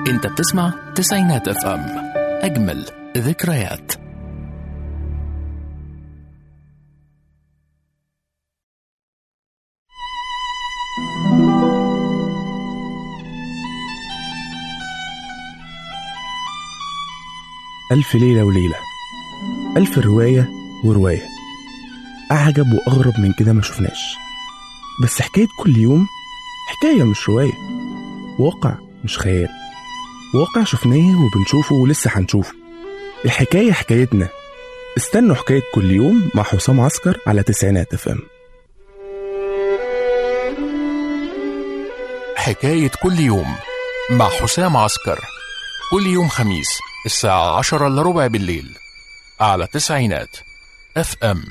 انت بتسمع تسعينات اف ام اجمل ذكريات ألف ليلة وليلة ألف رواية ورواية أعجب وأغرب من كده ما شفناش بس حكاية كل يوم حكاية مش رواية واقع مش خيال واقع شفناه وبنشوفه ولسه هنشوفه الحكاية حكايتنا استنوا حكاية كل يوم مع حسام عسكر على تسعينات اف ام حكاية كل يوم مع حسام عسكر كل يوم خميس الساعة عشرة إلا ربع بالليل على تسعينات اف ام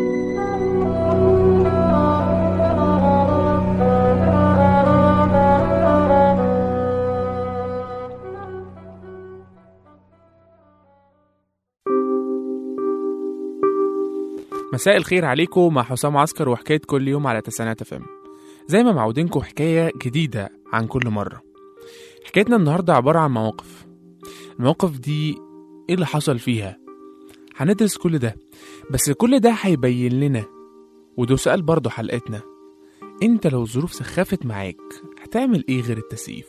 مساء الخير عليكم مع حسام عسكر وحكاية كل يوم على تسعينات فم زي ما معودينكم حكاية جديدة عن كل مرة حكايتنا النهاردة عبارة عن مواقف المواقف دي ايه اللي حصل فيها هندرس كل ده بس كل ده هيبين لنا وده سؤال برضه حلقتنا انت لو الظروف سخفت معاك هتعمل ايه غير التسقيف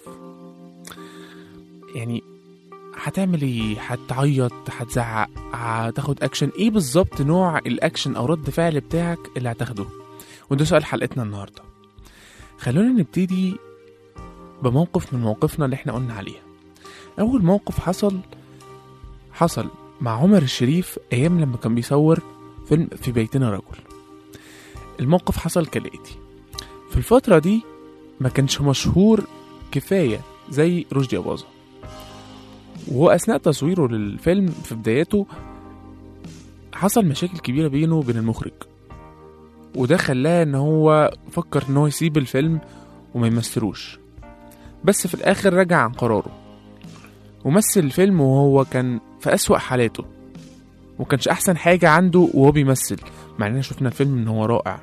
يعني هتعمل ايه هتعيط هتزعق هتاخد اكشن ايه بالظبط نوع الاكشن او رد فعل بتاعك اللي هتاخده وده سؤال حلقتنا النهارده خلونا نبتدي بموقف من مواقفنا اللي احنا قلنا عليها اول موقف حصل حصل مع عمر الشريف ايام لما كان بيصور فيلم في بيتنا رجل الموقف حصل كالاتي في الفتره دي ما كانش مشهور كفايه زي رشدي اباظه وهو أثناء تصويره للفيلم في بداياته حصل مشاكل كبيرة بينه وبين المخرج وده خلاه إن هو فكر إن هو يسيب الفيلم وما يمثلوش بس في الآخر رجع عن قراره ومثل الفيلم وهو كان في أسوأ حالاته وكانش أحسن حاجة عنده وهو بيمثل مع إننا شفنا الفيلم إن هو رائع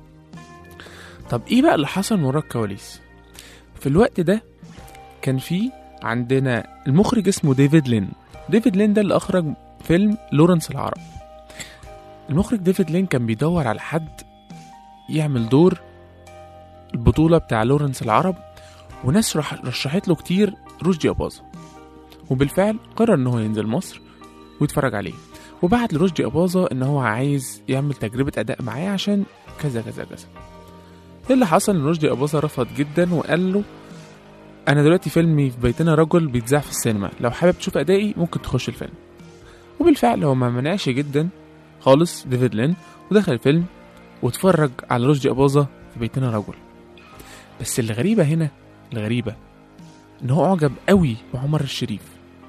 طب إيه بقى اللي حصل من ورا الكواليس في الوقت ده كان فيه عندنا المخرج اسمه ديفيد لين ديفيد لين ده اللي اخرج فيلم لورنس العرب المخرج ديفيد لين كان بيدور على حد يعمل دور البطولة بتاع لورنس العرب وناس رح رشحت له كتير رشدي أباظة وبالفعل قرر ان هو ينزل مصر ويتفرج عليه وبعت لرشدي أباظة ان هو عايز يعمل تجربة أداء معاه عشان كذا كذا كذا إيه اللي حصل ان رشدي أباظة رفض جدا وقال له انا دلوقتي فيلمي في بيتنا رجل بيتذاع في السينما لو حابب تشوف ادائي ممكن تخش الفيلم وبالفعل هو ما منعش جدا خالص ديفيد لين ودخل الفيلم واتفرج على رشدي أباظة في بيتنا رجل بس اللي غريبة هنا الغريبة ان هو اعجب قوي بعمر الشريف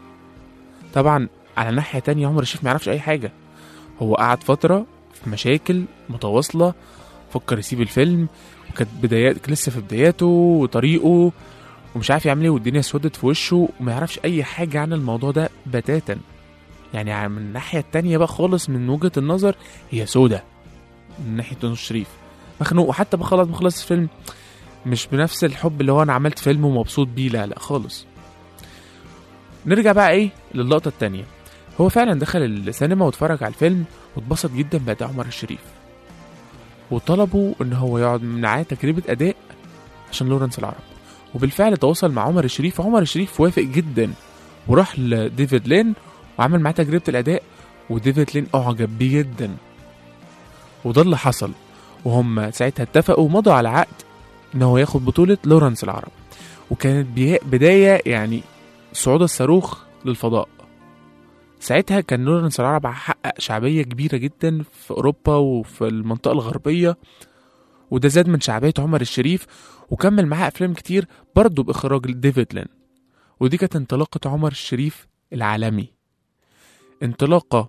طبعا على ناحية تانية عمر الشريف ما يعرفش اي حاجة هو قعد فترة في مشاكل متواصلة فكر يسيب الفيلم وكانت بدايات لسه في بداياته وطريقه ومش عارف يعمل ايه والدنيا اسودت في وشه وما يعرفش اي حاجه عن الموضوع ده بتاتا يعني من الناحيه التانية بقى خالص من وجهه النظر هي سودة من ناحيه نور الشريف مخنوق وحتى بقى خلاص مخلص الفيلم مش بنفس الحب اللي هو انا عملت فيلم ومبسوط بيه لا لا خالص نرجع بقى ايه للقطه التانية هو فعلا دخل السينما واتفرج على الفيلم واتبسط جدا بأداء عمر الشريف وطلبوا ان هو يقعد معاه تجربه اداء عشان لورنس العرب وبالفعل تواصل مع عمر الشريف وعمر الشريف وافق جدا وراح لديفيد لين وعمل معاه تجربة الأداء وديفيد لين أعجب بيه جدا وده اللي حصل وهم ساعتها اتفقوا ومضوا على عقد إن هو ياخد بطولة لورنس العرب وكانت بي- بداية يعني صعود الصاروخ للفضاء ساعتها كان لورنس العرب حقق شعبية كبيرة جدا في أوروبا وفي المنطقة الغربية وده زاد من شعبية عمر الشريف وكمل معاه أفلام كتير برضه بإخراج ديفيد لين ودي كانت انطلاقة عمر الشريف العالمي انطلاقة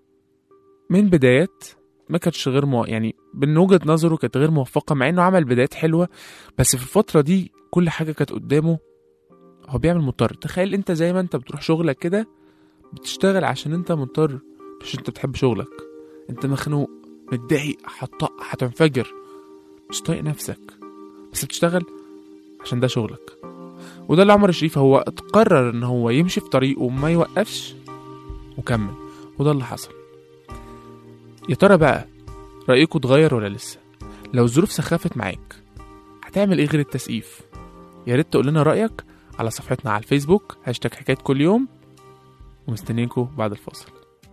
من بدايات ما كانتش غير مو... يعني من وجهة نظره كانت غير موفقة مع انه عمل بدايات حلوة بس في الفترة دي كل حاجة كانت قدامه هو بيعمل مضطر تخيل انت زي ما انت بتروح شغلك كده بتشتغل عشان انت مضطر مش انت بتحب شغلك انت مخنوق متضايق هتطق هتنفجر مش طايق نفسك بس بتشتغل عشان ده شغلك وده اللي عمر الشريف هو قرر ان هو يمشي في طريقه وما يوقفش وكمل وده اللي حصل يا ترى بقى رأيكم اتغير ولا لسه لو الظروف سخفت معاك هتعمل ايه غير التسقيف يا ريت تقول لنا رأيك على صفحتنا على الفيسبوك هاشتاج حكاية كل يوم ومستنيينكم بعد الفاصل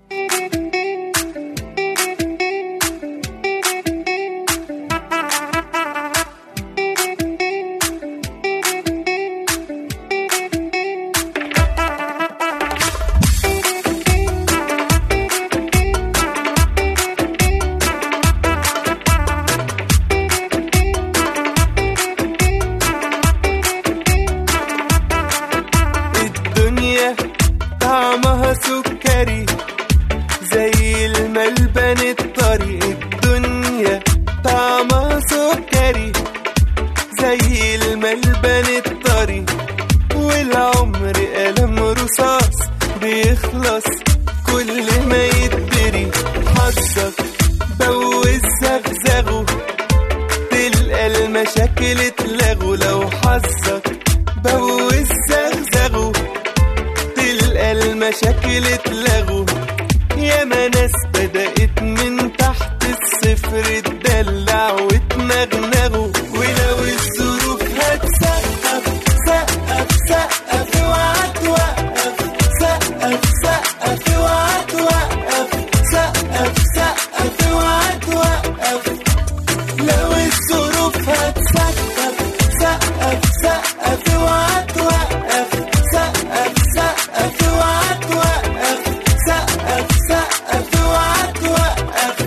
الدنيا طعمها سكري زي الملبن الطري الدنيا طعمها سكري زي الملبن الطري والعمر قلم رصاص بيخلص كل ما يتدري حظك بوز زغزغه تلقى المشاكل اتلغوا لو حظك بوز زغزغه تلقى المشاكل اتلغوا ياما ناس بدأت من تحت الصفر تدلع وتنغنغوا ولو الظروف هتسقف سقف سقف اوعى توقف سقف سقف اوعى توقف سقف سقف اوعى توقف لو الظروف هتسقف سقف سقف اوعى توقف سقف سقف اوعى توقف سقف سقف اوعى توقف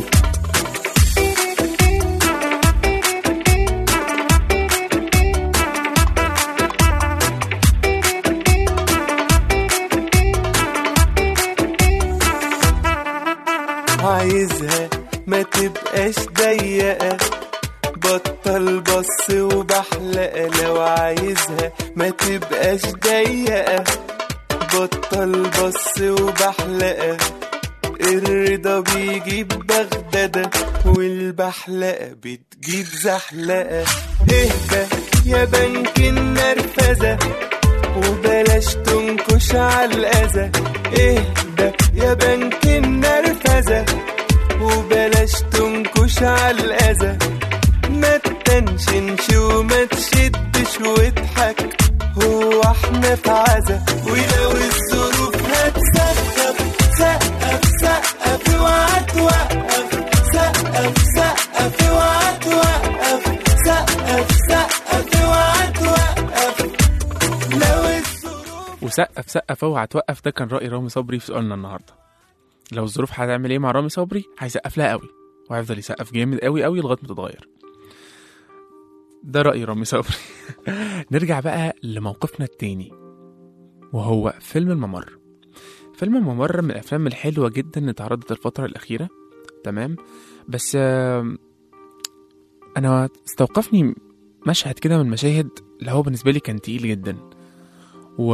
عايزها ما تبقاش ضيقة بطل بص وبحلقة لو عايزها ما تبقاش ضيقة بطل بص وبحلقة الرضا بيجيب بغدادة والبحلقة بتجيب زحلقة اهدى يا بنك النرفزة وبلاش تنكش على الأذى اهدى يا بنك النرفزة وبلاش تنكش على الأذى ما تنشنش وما تشدش واضحك هو احنا في عزا ولو الظروف هتسقف سقف سقف اوعى توقف سقف سقف اوعى توقف سقف سقف اوعى توقف لو الظروف وسقف سقف اوعى توقف ده كان رأي رامي صبري في سؤالنا النهارده لو الظروف هتعمل ايه مع رامي صبري هيسقف لها قوي وهيفضل يسقف جامد قوي قوي لغايه ما تتغير ده رأي رامي صبري نرجع بقى لموقفنا التاني وهو فيلم الممر فيلم الممر من الأفلام الحلوة جدا اللي اتعرضت الفترة الأخيرة تمام بس آم، أنا استوقفني مشهد كده من المشاهد اللي هو بالنسبة لي كان تقيل جدا و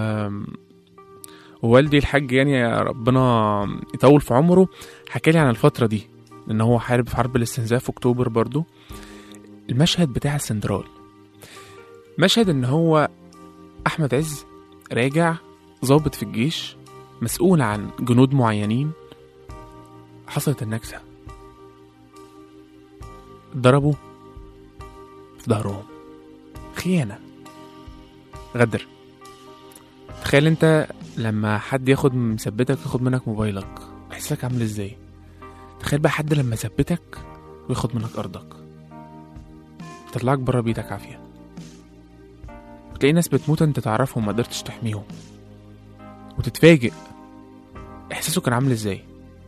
ووالدي الحاج يعني يا ربنا يطول في عمره حكى لي عن الفترة دي لأن هو حارب في حرب الاستنزاف في أكتوبر برضو المشهد بتاع السندرال مشهد إن هو أحمد عز راجع ضابط في الجيش مسؤول عن جنود معينين حصلت النكسة ضربوا في ظهرهم خيانة غدر تخيل انت لما حد ياخد مثبتك ياخد منك موبايلك احساسك عامل ازاي تخيل بقى حد لما يثبتك وياخد منك ارضك يطلعك بره بيتك عافية وتلاقي ناس بتموت انت تعرفهم ما قدرتش تحميهم وتتفاجئ احساسه كان عامل ازاي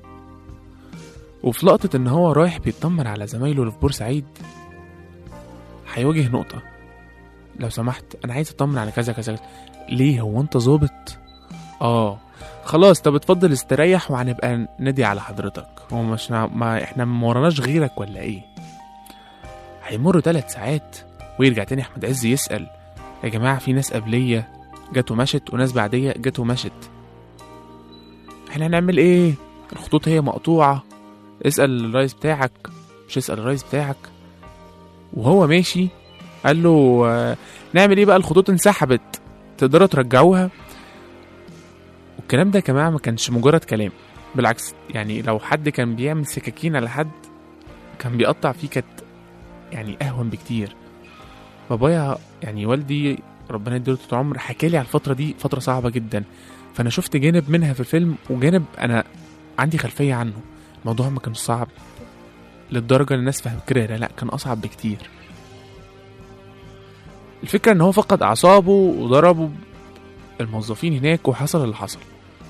وفي لقطة ان هو رايح بيطمن على زمايله اللي في بورسعيد هيواجه نقطة لو سمحت انا عايز اطمن على كذا كذا كذا. ليه هو انت ظابط اه خلاص طب اتفضل استريح وهنبقى ندي على حضرتك هو مش نا... ما احنا ما وراناش غيرك ولا ايه هيمر ثلاث ساعات ويرجع تاني احمد عز يسأل يا جماعة في ناس قبلية جت ومشت وناس بعدية جت ومشت احنا هنعمل ايه الخطوط هي مقطوعة اسأل الرئيس بتاعك مش اسأل الرئيس بتاعك وهو ماشي قال له آه، نعمل ايه بقى الخطوط انسحبت تقدروا ترجعوها والكلام ده يا جماعه ما كانش مجرد كلام بالعكس يعني لو حد كان بيعمل سكاكين على حد كان بيقطع فيه كانت يعني اهون بكتير بابايا يعني والدي ربنا يديله طول العمر حكى لي على الفتره دي فتره صعبه جدا فانا شفت جانب منها في الفيلم وجانب انا عندي خلفيه عنه الموضوع ما كانش صعب للدرجه اللي الناس فاكراها لا كان اصعب بكتير الفكره ان هو فقد اعصابه وضربوا الموظفين هناك وحصل اللي حصل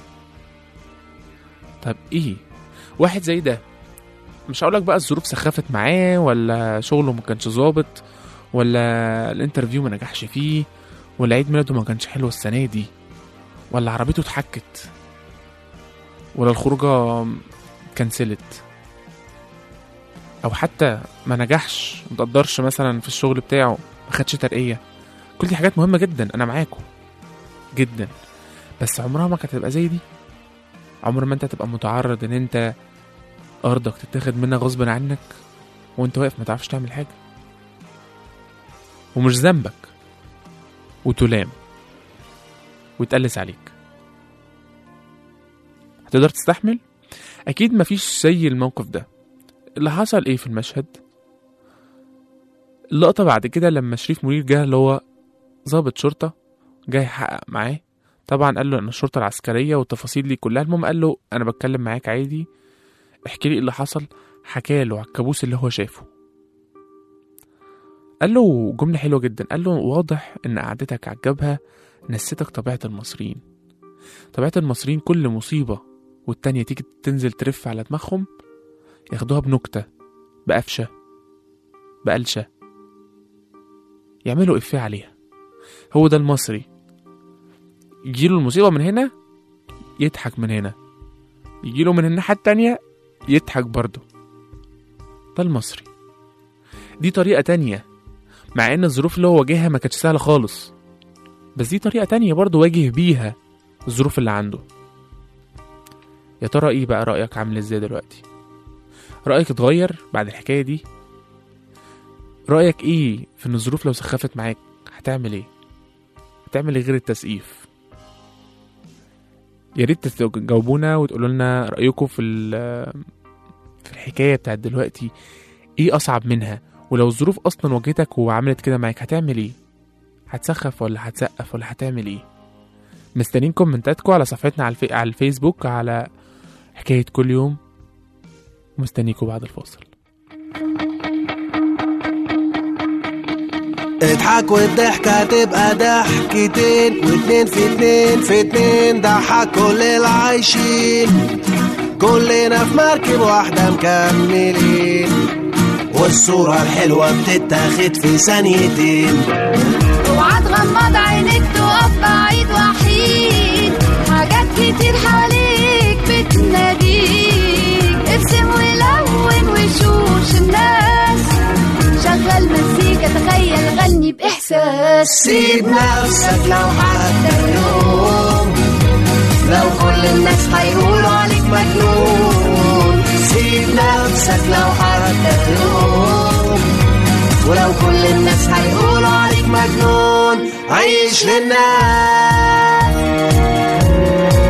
طب ايه واحد زي ده مش هقولك بقى الظروف سخفت معاه ولا شغله ما كانش ظابط ولا الانترفيو ما نجحش فيه ولا عيد ميلاده ما كانش حلو السنه دي ولا عربيته اتحكت ولا الخروجه كنسلت او حتى ما نجحش متقدرش مثلا في الشغل بتاعه ما خدش ترقيه كل دي حاجات مهمه جدا انا معاكم جدا بس عمرها ما كانت هتبقى زي دي عمر ما انت تبقى متعرض ان انت ارضك تتاخد منك غصب عنك وانت واقف ما تعرفش تعمل حاجه ومش ذنبك وتلام ويتقلس عليك هتقدر تستحمل اكيد مفيش زي الموقف ده اللي حصل ايه في المشهد اللقطه بعد كده لما شريف منير جه اللي هو ضابط شرطه جاي يحقق معاه طبعا قال له ان الشرطه العسكريه والتفاصيل دي كلها المهم قال له انا بتكلم معاك عادي احكي لي ايه اللي حصل حكى له على الكابوس اللي هو شافه قال له جملة حلوة جدا قال له واضح إن قعدتك على الجبهة نسيتك طبيعة المصريين طبيعة المصريين كل مصيبة والتانية تيجي تنزل ترف على دماغهم ياخدوها بنكتة بقفشة بقلشة يعملوا إفيه عليها هو ده المصري يجيله المصيبة من هنا يضحك من هنا يجيله من الناحية التانية يضحك برضه ده المصري دي طريقة تانية مع ان الظروف اللي هو واجهها ما كانتش سهلة خالص بس دي طريقة تانية برضه واجه بيها الظروف اللي عنده يا ترى ايه بقى رأيك عامل ازاي دلوقتي رأيك اتغير بعد الحكاية دي رأيك ايه في ان الظروف لو سخفت معاك هتعمل ايه هتعمل ايه غير التسقيف يا ريت تجاوبونا وتقولوا لنا رأيكم في ال- في الحكاية بتاعت دلوقتي ايه أصعب منها ولو الظروف أصلا واجهتك وعملت كده معاك هتعمل ايه هتسخف ولا هتسقف ولا هتعمل ايه مستنيين كومنتاتكم على صفحتنا على, الفي... على الفيسبوك على حكاية كل يوم ومستنيكم بعد الفاصل اضحك والضحكة تبقى ضحكتين واتنين في اتنين في اتنين ضحك كل العايشين كلنا في مركب واحدة مكملين والصورة الحلوة بتتاخد في ثانيتين اوعى تغمض عينيك تقف بعيد وحيد حاجات كتير حواليك بتناديك ارسم ولون وشوش الناس شغل مزيكا تخيل غني بإحساس سيب نفسك لو حتى يوم لو كل الناس هيقولوا عليك مجنون سيب نفسك لو حتى يوم ولو كل الناس هيقولوا عليك مجنون عيش للناس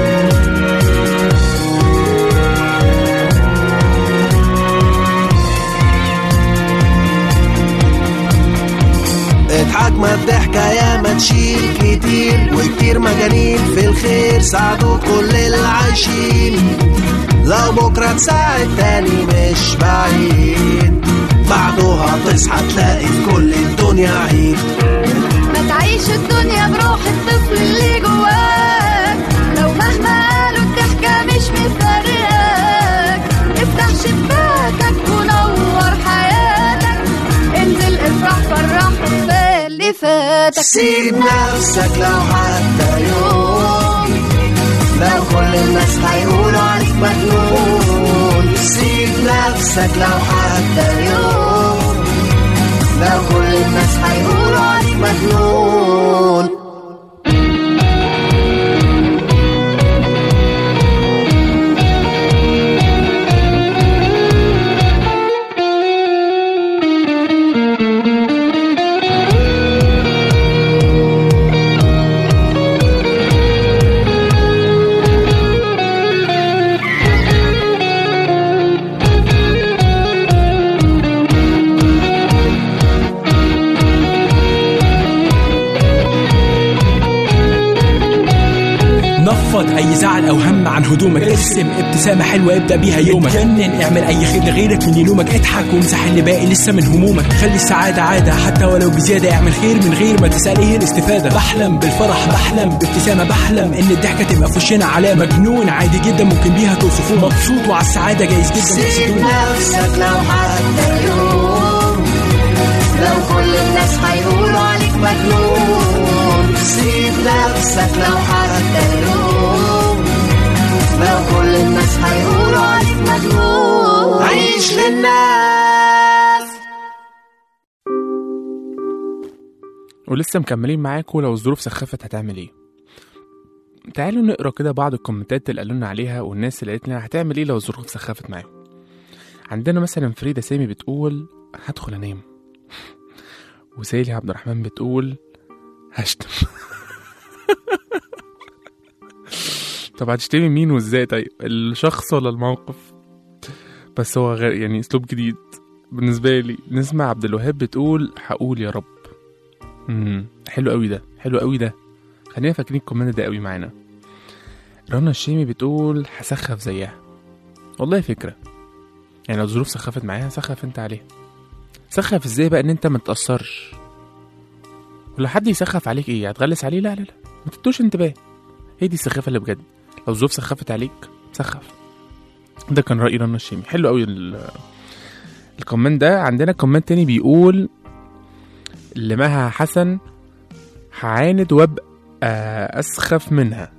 اضحك ما الضحكة يا ما تشيل كتير وكتير مجانين في الخير ساعدوا كل العايشين لو بكرة تساعد تاني مش بعيد بعدها تصحى تلاقي في كل الدنيا عيد ما تعيش الدنيا بروح الطفل اللي جواك لو مهما قالوا الضحكة مش مفرقاك افتح شباكك ونور حياتك انزل افرح فرح وكفاية اللي فاتك سيب نفسك لو حتى يوم لو كل الناس هيقولوا عليك مجنون سيب نفسك لو حتى يوم لو كل الناس هيقولوا عليك مجنون فضفض اي زعل او هم عن هدومك ارسم ابتسامه حلوه ابدا بيها يومك اتجنن اعمل اي خير لغيرك من يلومك اضحك وامسح اللي باقي لسه من همومك خلي السعاده عاده حتى ولو بزياده اعمل خير من غير ما تسال ايه الاستفاده بحلم بالفرح بحلم بابتسامه بحلم ان الضحكه تبقى في وشنا علامه مجنون عادي جدا ممكن بيها توصفوه مبسوط وعلى السعاده جايز جدا سيب تحسدوه نفسك لو حتى يوم لو كل الناس هيقولوا عليك مجنون سيب نفسك لو حتى يوم لو كل الناس هيقولوا عليك مجنون عيش للناس ولسه مكملين معاكم لو الظروف سخفت هتعمل ايه تعالوا نقرا كده بعض الكومنتات اللي قالوا لنا عليها والناس اللي قالت لنا هتعمل ايه لو الظروف سخفت معاهم عندنا مثلا فريده سامي بتقول هدخل انام وسالي عبد الرحمن بتقول هشتم طب هتشتمي مين وازاي طيب الشخص ولا الموقف بس هو غير يعني اسلوب جديد بالنسبه لي نسمع عبد الوهاب بتقول هقول يا رب امم حلو قوي ده حلو قوي ده خلينا فاكرين الكومنت ده قوي معانا رنا الشيمي بتقول هسخف زيها والله فكره يعني لو الظروف سخفت معاها سخف انت عليها سخف ازاي بقى ان انت ما تتاثرش ولا حد يسخف عليك ايه هتغلس عليه لا لا لا ما تدوش انتباه هي دي السخافه اللي بجد لو الظروف سخفت عليك سخف ده كان راي رنا الشيمي حلو قوي ال- الكومنت ده عندنا كومنت تاني بيقول لمها حسن هعاند وابقى اسخف منها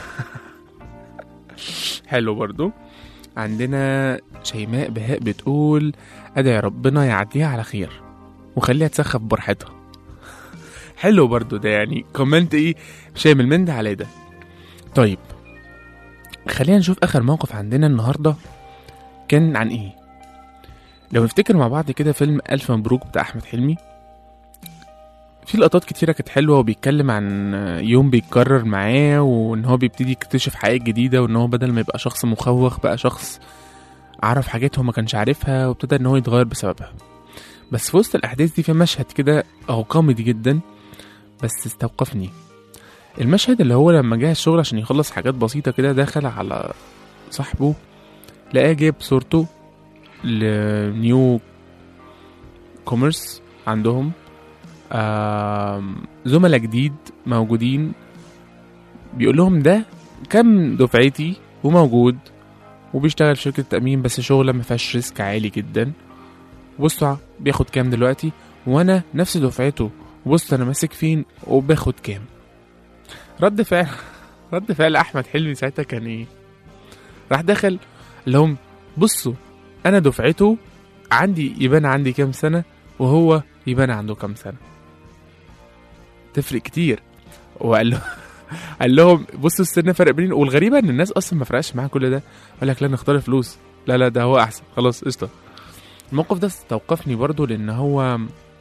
حلو برضو عندنا شيماء بهاء بتقول ادعي ربنا يعديها على خير وخليها تسخف براحتها حلو برضو ده يعني كومنت ايه شامل من ده على ده طيب خلينا نشوف اخر موقف عندنا النهارده كان عن ايه لو نفتكر مع بعض كده فيلم الف مبروك بتاع احمد حلمي في لقطات كتيرة كانت حلوة وبيتكلم عن يوم بيتكرر معاه وان هو بيبتدي يكتشف حقائق جديدة وان هو بدل ما يبقى شخص مخوخ بقى شخص عرف حاجات هو ما كانش عارفها وابتدى ان هو يتغير بسببها بس في وسط الاحداث دي في مشهد كده هو كوميدي جدا بس استوقفني المشهد اللي هو لما جه الشغل عشان يخلص حاجات بسيطة كده دخل على صاحبه لقاه جايب صورته لنيو كوميرس عندهم آم، زملاء جديد موجودين بيقول لهم ده كم دفعتي وموجود وبيشتغل في شركة تأمين بس شغلة ما فيهاش ريسك عالي جدا بصوا بياخد كام دلوقتي وانا نفس دفعته بص انا ماسك فين وباخد كام رد فعل رد فعل احمد حلمي ساعتها كان ايه راح دخل قال لهم بصوا انا دفعته عندي يبان عندي كام سنه وهو يبان عنده كام سنه تفرق كتير وقال له قال لهم بصوا السن فرق بيننا والغريبه ان الناس اصلا ما فرقش معاها كل ده قال لك لا نختار فلوس لا لا ده هو احسن خلاص قشطه الموقف ده استوقفني برضو لان هو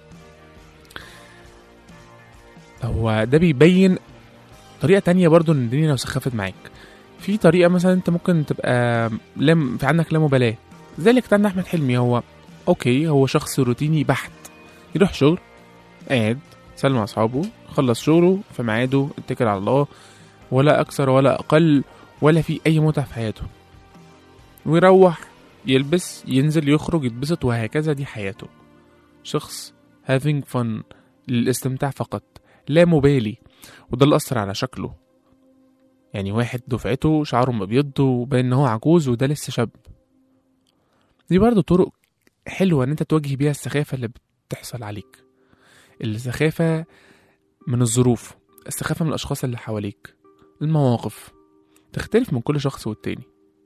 هو ده بيبين طريقه تانية برضو ان الدنيا لو سخفت معاك في طريقه مثلا انت ممكن تبقى لم في عندك لا مبالاه زي اللي كان عند احمد حلمي هو اوكي هو شخص روتيني بحت يروح شغل قاعد سلم مع اصحابه خلص شغله في ميعاده اتكل على الله ولا اكثر ولا اقل ولا في اي متعه في حياته ويروح يلبس ينزل يخرج يتبسط وهكذا دي حياته شخص having fun للاستمتاع فقط لا مبالي وده اللي أثر على شكله يعني واحد دفعته شعره مبيض وباين ان هو عجوز وده لسه شاب دي برضه طرق حلوة ان انت تواجه بيها السخافة اللي بتحصل عليك السخافة من الظروف السخافة من الأشخاص اللي حواليك المواقف تختلف من كل شخص والتاني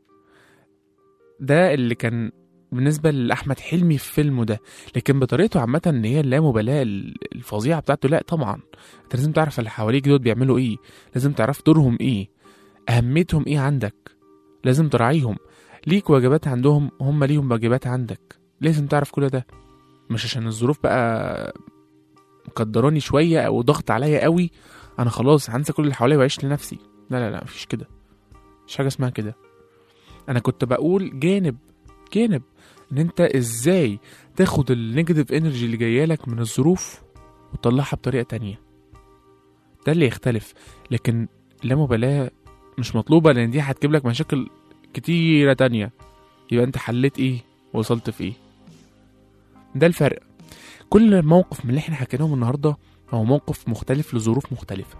ده اللي كان بالنسبة لأحمد حلمي في فيلمه ده لكن بطريقته عامة ان هي اللامبالاة الفظيعة بتاعته لا طبعا انت لازم تعرف اللي حواليك دول بيعملوا ايه لازم تعرف دورهم ايه اهميتهم ايه عندك لازم تراعيهم ليك واجبات عندهم هم ليهم واجبات عندك لازم تعرف كل ده مش عشان الظروف بقى مقدراني شوية او ضغط عليا قوي انا خلاص هنسى كل اللي حواليا واعيش لنفسي لا لا لا مفيش كده مش حاجة اسمها كده انا كنت بقول جانب جانب ان انت ازاي تاخد النيجاتيف انرجي اللي جايالك من الظروف وتطلعها بطريقة تانية ده اللي يختلف لكن لا مبالاة مش مطلوبة لأن دي هتجيب لك مشاكل كتيرة تانية يبقى أنت حليت إيه ووصلت في إيه ده الفرق كل موقف من اللي احنا حكيناهم النهاردة هو موقف مختلف لظروف مختلفة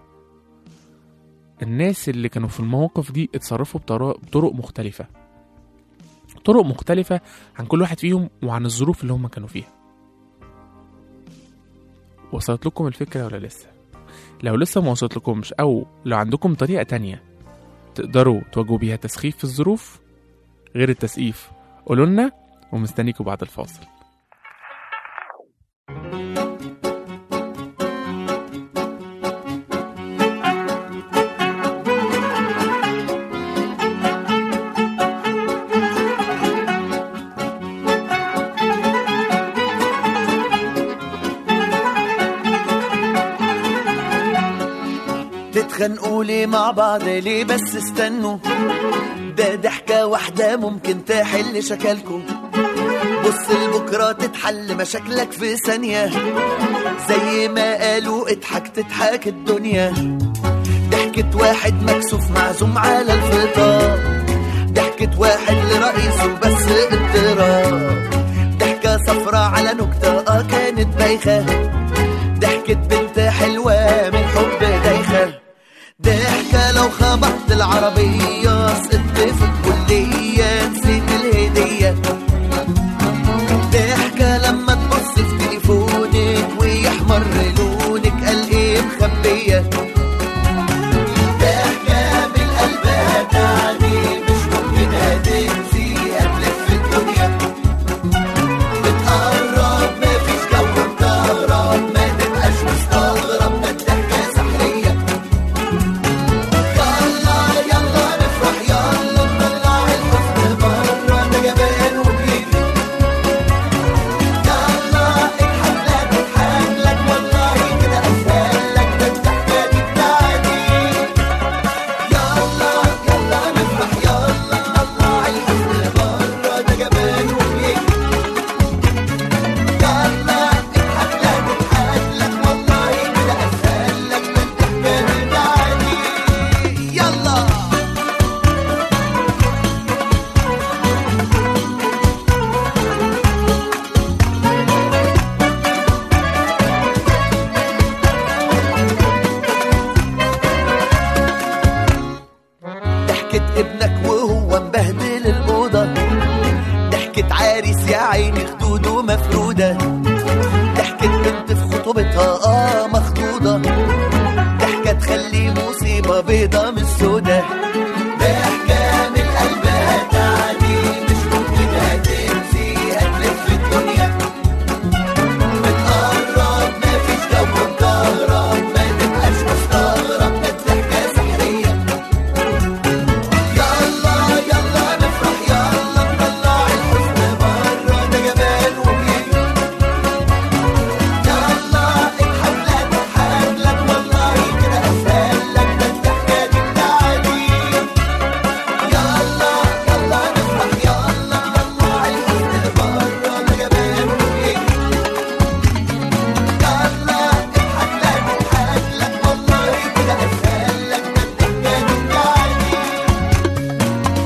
الناس اللي كانوا في المواقف دي اتصرفوا بطرق, بطرق مختلفة طرق مختلفة عن كل واحد فيهم وعن الظروف اللي هم كانوا فيها وصلت لكم الفكرة ولا لسه لو لسه ما وصلت لكمش أو لو عندكم طريقة تانية تقدروا تواجهوا بيها تسخيف في الظروف غير التسقيف قولوا لنا ومستنيكوا بعد الفاصل تتخانقوا ليه مع بعض ليه بس استنوا ده ضحكة واحدة ممكن تحل شكلكوا بص لبكرة تتحل مشاكلك في ثانية زي ما قالوا اضحك تضحك الدنيا ضحكة واحد مكسوف معزوم على الفطار ضحكة واحد لرئيسه بس اضطراب ضحكة صفرة على نكتة اه كانت بايخة ضحكة بنت حلوة من حب دايخة ضحكة لو خبطت العربية سقطت في الكلية نسيت الهدية ضحكة لما تبص في تليفونك ويحمر لونك قال ايه مخبية ضحكة بالقلب هتعني مش ممكن هتنسي هتلف الدنيا بتقرب مفيش جو مكهرب ما تبقاش مستغرب ده الضحكة سحرية يلا يلا نفرح يلا نطلع الحزن بره ده جبان وبيجري يلا اضحك لا تضحك لك والله كده اسهل لك ده الضحكة دي بتاعتي يلا يلا نفرح يلا نطلع الحزن بره ده جبان وبيجري يلا اضحك لا تضحك لك والله كده اسهل لك ده الضحكة دي بتاعتي يلا ضحكة ابنك وهو مبهدل الأوضة ضحكة عريس يا عيني خدوده مفرودة ضحكة بنت في خطوبتها اه مخضوضة ضحكة تخلي مصيبة بيضة من السودة ضحكة من القلب هتعني مش ممكن هتنسي هتلف الدنيا بتقرب مفيش جو مكهرب ما تبقاش مستغرب ده الضحكة سحرية يلا يلا نفرح يلا نطلع الحزن بره ده جبال وبيجري يلا اضحك لا تضحك لك والله كده اسهل لك ده الضحكه دي بتاعتي يلا يلا نفرح يلا نطلع الحزن بره ده جبال وبيجري يلا اضحك لا تضحك لك والله كده اسهل لك ده الضحكه دي بتاعتي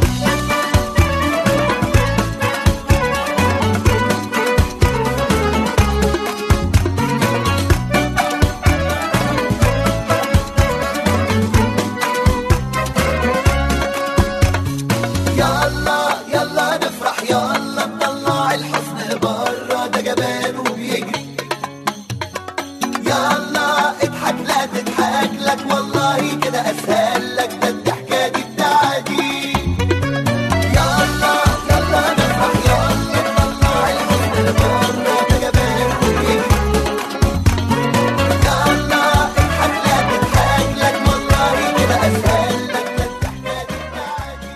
يلا يلا نفرح يلا نطلع الحزن بره ده جبان وبيجري يلا اضحك لا تضحك لك والله كده اسهل لك ده الضحكه دي بتاعتي يلا يلا نفرح يلا نطلع الحزن بره ده جبان وبيجري يلا اضحك لا تضحك لك والله كده اسهل لك ده الضحكه دي بتاعتي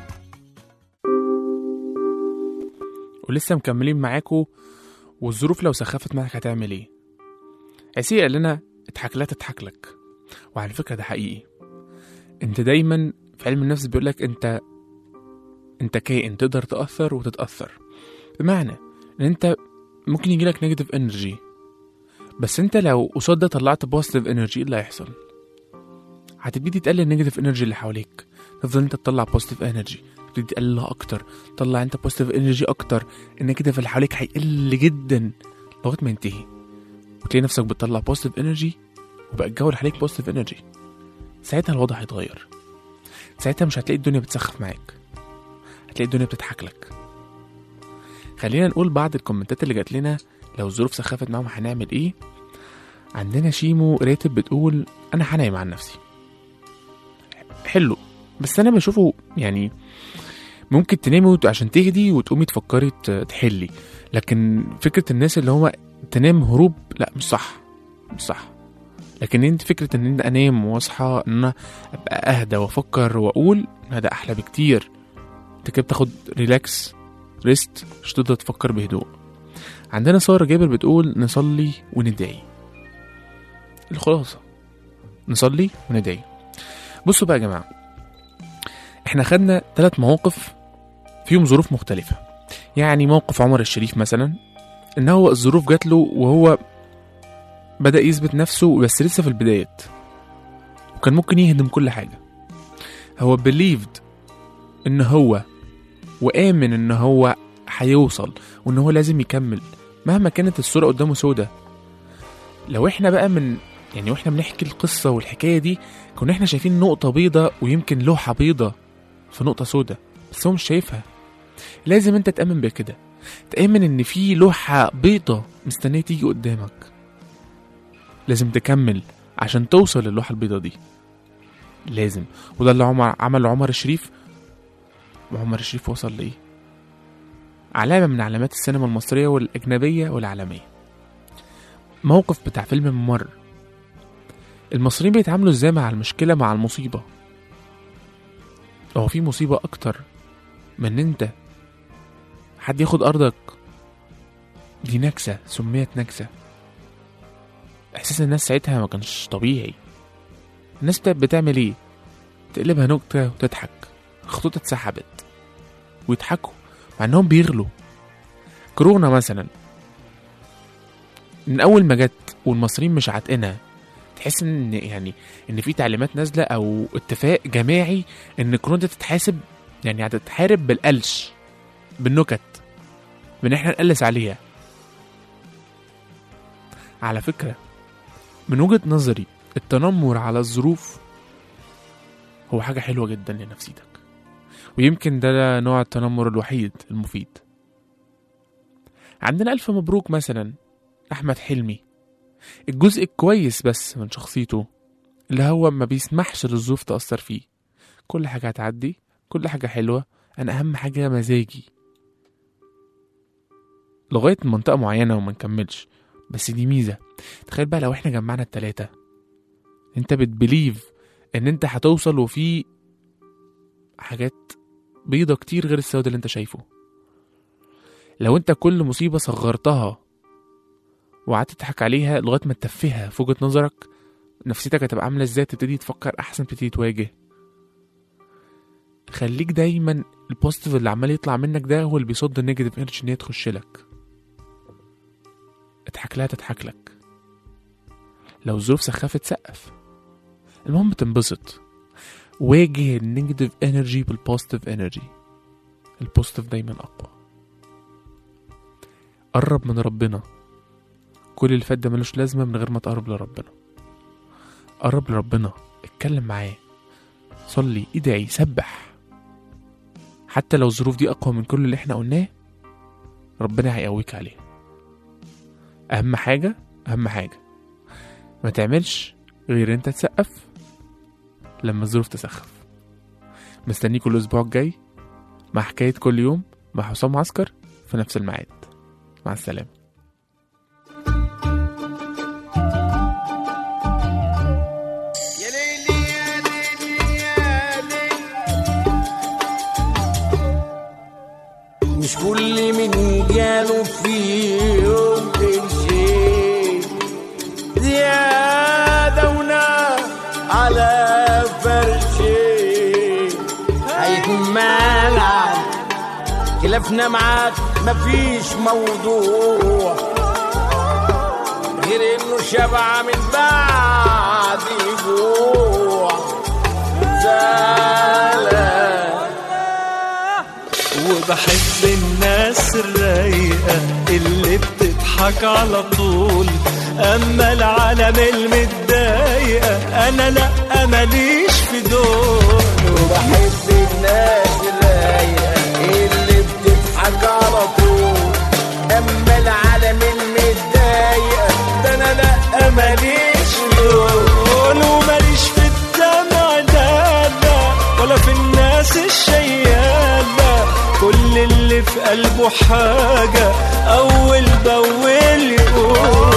ولسه مكملين معاكم والظروف لو سخفت معاك هتعمل ايه عسير قال لنا اضحك لا تضحك لك وعلى فكرة ده حقيقي انت دايما في علم النفس بيقولك انت انت كائن تقدر تأثر وتتأثر بمعنى ان انت ممكن يجيلك نيجاتيف انرجي بس انت لو قصاد ده طلعت بوزيتيف انرجي ايه اللي هيحصل هتبتدي تقلل النيجاتيف انرجي اللي حواليك تفضل انت تطلع بوزيتيف انرجي تبتدي تقللها اكتر تطلع انت بوزيتيف انرجي اكتر النيجاتيف اللي حواليك هيقل جدا لغايه ما ينتهي وتلاقي نفسك بتطلع بوزيتيف انرجي وبقى الجو اللي حواليك بوزيتيف انرجي ساعتها الوضع هيتغير ساعتها مش هتلاقي الدنيا بتسخف معاك هتلاقي الدنيا بتضحك لك خلينا نقول بعض الكومنتات اللي جات لنا لو الظروف سخفت معاهم هنعمل ايه عندنا شيمو راتب بتقول انا هنايم عن نفسي حلو بس انا بشوفه يعني ممكن تنامي وت- عشان تهدي وتقومي تفكري ت- تحلي لكن فكرة الناس اللي هو تنام هروب لا مش صح مش صح لكن انت فكرة ان انا انام واصحى ان انا ابقى اهدى وافكر واقول هذا احلى بكتير انت كده بتاخد ريلاكس ريست مش تقدر تفكر بهدوء عندنا سارة جابر بتقول نصلي وندعي الخلاصة نصلي وندعي بصوا بقى يا جماعة احنا خدنا ثلاث مواقف فيهم ظروف مختلفة يعني موقف عمر الشريف مثلا ان هو الظروف جات له وهو بدأ يثبت نفسه بس لسه في البدايات وكان ممكن يهدم كل حاجة هو believed ان هو وآمن ان هو هيوصل وان هو لازم يكمل مهما كانت الصورة قدامه سودة لو احنا بقى من يعني واحنا بنحكي القصة والحكاية دي كنا احنا شايفين نقطة بيضة ويمكن لوحة بيضة في نقطة سودة بس هو مش شايفها لازم انت تأمن بكده تأمن ان في لوحة بيضة مستنية تيجي قدامك لازم تكمل عشان توصل للوحة البيضة دي لازم وده اللي عمر عمل عمر الشريف وعمر الشريف وصل لإيه علامة من علامات السينما المصرية والأجنبية والعالمية موقف بتاع فيلم ممر المصريين بيتعاملوا ازاي مع المشكلة مع المصيبة هو في مصيبة أكتر من إن أنت حد ياخد أرضك دي نكسة سميت نكسة إحساس الناس ساعتها ما كانش طبيعي الناس بتاعت بتعمل إيه؟ تقلبها نكتة وتضحك الخطوط اتسحبت ويضحكوا مع إنهم بيغلوا كورونا مثلا من أول ما جت والمصريين مش عاتقينها تحس ان يعني ان في تعليمات نازله او اتفاق جماعي ان كورونا دي تتحاسب يعني هتتحارب بالقلش بالنكت بان احنا نقلس عليها على فكره من وجهه نظري التنمر على الظروف هو حاجه حلوه جدا لنفسيتك ويمكن ده نوع التنمر الوحيد المفيد عندنا الف مبروك مثلا احمد حلمي الجزء الكويس بس من شخصيته اللي هو ما بيسمحش للظروف تأثر فيه كل حاجة هتعدي كل حاجة حلوة أنا أهم حاجة مزاجي لغاية منطقة معينة وما نكملش بس دي ميزة تخيل بقى لو احنا جمعنا التلاتة انت بتبليف ان انت هتوصل وفي حاجات بيضة كتير غير السود اللي انت شايفه لو انت كل مصيبة صغرتها وقعدت تضحك عليها لغايه ما تتفهها في وجهه نظرك نفسيتك هتبقى عامله ازاي تبتدي تفكر احسن تبتدي تواجه خليك دايما البوزيتيف اللي عمال يطلع منك ده هو اللي بيصد النيجاتيف انرجي ان هي تخش لك اضحك لها تضحك لك لو الظروف سخفت سقف المهم تنبسط واجه النيجاتيف انرجي بالبوزيتيف انرجي البوزيتيف دايما اقوى قرب من ربنا كل اللي فات ده ملوش لازمة من غير ما تقرب لربنا قرب لربنا اتكلم معاه صلي ادعي سبح حتى لو الظروف دي اقوى من كل اللي احنا قلناه ربنا هيقويك عليه اهم حاجة اهم حاجة ما تعملش غير انت تسقف لما الظروف تسخف مستنيكوا الاسبوع الجاي مع حكاية كل يوم مع حسام عسكر في نفس الميعاد مع السلامة يا ليلي يا ليلي يا ليلي مش كل من جاله في يوم شيء زيادة ونار على فرشي هيكون مالع خلافنا معاك مفيش موضوع غير انه شبع من بعد جوع وبحب الناس الرايقة اللي بتضحك على طول أما العالم المتضايقة أنا لأ ماليش في دول وبحب الناس الرايقة اللي بتضحك على طول أما العالم المتضايقة ده أنا لأ ماليش دول وماليش في الدمع ده لا ولا في الناس الشيالة كل اللي في قلبه حاجة أول بأول يقول